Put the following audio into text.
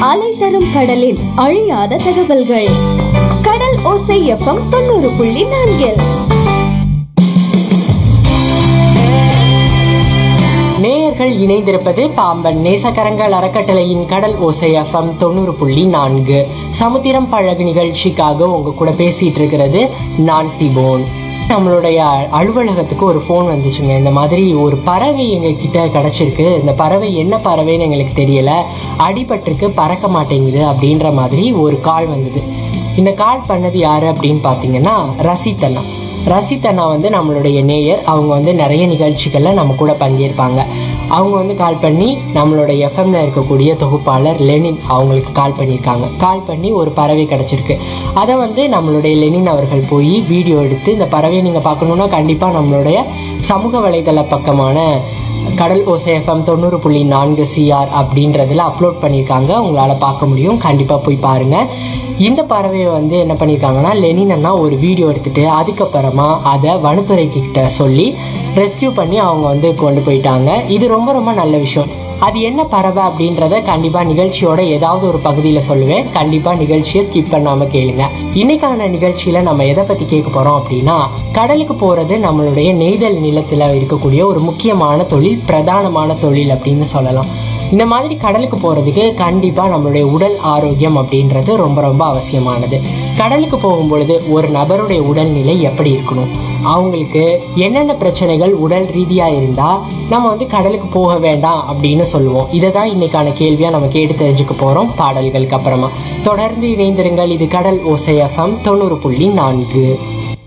அலை தரும் கடலில் அழியாத தகவல்கள் கடல் ஓசை எஃப்எம் தொண்ணூறு புள்ளி நான்கில் நேயர்கள் இணைந்திருப்பது பாம்பன் நேசக்கரங்கள் அறக்கட்டளையின் கடல் ஓசை எஃப்எம் தொண்ணூறு புள்ளி நான்கு சமுத்திரம் பழகு நிகழ்ச்சிக்காக உங்க கூட பேசிட்டு இருக்கிறது நான் திபோன் நம்மளுடைய அலுவலகத்துக்கு ஒரு ஃபோன் வந்துச்சுங்க இந்த மாதிரி ஒரு பறவை எங்க கிட்ட கிடைச்சிருக்கு இந்த பறவை என்ன பறவைன்னு எங்களுக்கு தெரியல அடிபட்டிருக்கு பறக்க மாட்டேங்குது அப்படின்ற மாதிரி ஒரு கால் வந்தது இந்த கால் பண்ணது யாரு அப்படின்னு பார்த்தீங்கன்னா ரசித்தண்ணா ரசித் அண்ணா வந்து நம்மளுடைய நேயர் அவங்க வந்து நிறைய நிகழ்ச்சிகளில் நம்ம கூட பங்கேற்பாங்க அவங்க வந்து கால் பண்ணி நம்மளோட எஃப்எம்ல இருக்கக்கூடிய தொகுப்பாளர் லெனின் அவங்களுக்கு கால் பண்ணியிருக்காங்க கால் பண்ணி ஒரு பறவை கிடச்சிருக்கு அதை வந்து நம்மளுடைய லெனின் அவர்கள் போய் வீடியோ எடுத்து இந்த பறவையை நீங்கள் பார்க்கணுன்னா கண்டிப்பாக நம்மளுடைய சமூக வலைதள பக்கமான கடல் ஓசேஃபம் தொண்ணூறு புள்ளி நான்கு சிஆர் அப்படின்றதுல அப்லோட் பண்ணியிருக்காங்க உங்களால் பார்க்க முடியும் கண்டிப்பாக போய் பாருங்கள் இந்த பறவையை வந்து என்ன பண்ணியிருக்காங்கன்னா லெனின் அண்ணா ஒரு வீடியோ எடுத்துட்டு அதுக்கப்புறமா அதை வனத்துறை கிட்ட சொல்லி ரெஸ்கியூ பண்ணி அவங்க வந்து கொண்டு போயிட்டாங்க இது ரொம்ப ரொம்ப நல்ல விஷயம் அது என்ன பறவை அப்படின்றத கண்டிப்பாக நிகழ்ச்சியோட ஏதாவது ஒரு பகுதியில் சொல்லுவேன் கண்டிப்பாக நிகழ்ச்சியை ஸ்கிப் பண்ணாமல் கேளுங்க இன்னைக்கான நிகழ்ச்சியில் நம்ம எதை பற்றி கேட்க போகிறோம் அப்படின்னா கடலுக்கு போகிறது நம்மளுடைய நெய்தல் நிலத்தில் இருக்கக்கூடிய ஒரு முக்கியமான தொழில் பிரதானமான தொழில் அப்படின்னு சொல்லலாம் இந்த மாதிரி கடலுக்கு போகிறதுக்கு கண்டிப்பாக நம்மளுடைய உடல் ஆரோக்கியம் அப்படின்றது ரொம்ப ரொம்ப அவசியமானது கடலுக்கு போகும் பொழுது ஒரு நபருடைய உடல்நிலை எப்படி இருக்கணும் அவங்களுக்கு என்னென்ன பிரச்சனைகள் உடல் ரீதியாக இருந்தால் நம்ம வந்து கடலுக்கு போக வேண்டாம் அப்படின்னு சொல்லுவோம் இதை தான் இன்னைக்கான கேள்வியாக நம்ம கேட்டு தெரிஞ்சுக்க போகிறோம் பாடல்களுக்கு அப்புறமா தொடர்ந்து இணைந்திருங்கள் இது கடல் ஓசை எஃப்எம் தொண்ணூறு புள்ளி நான்கு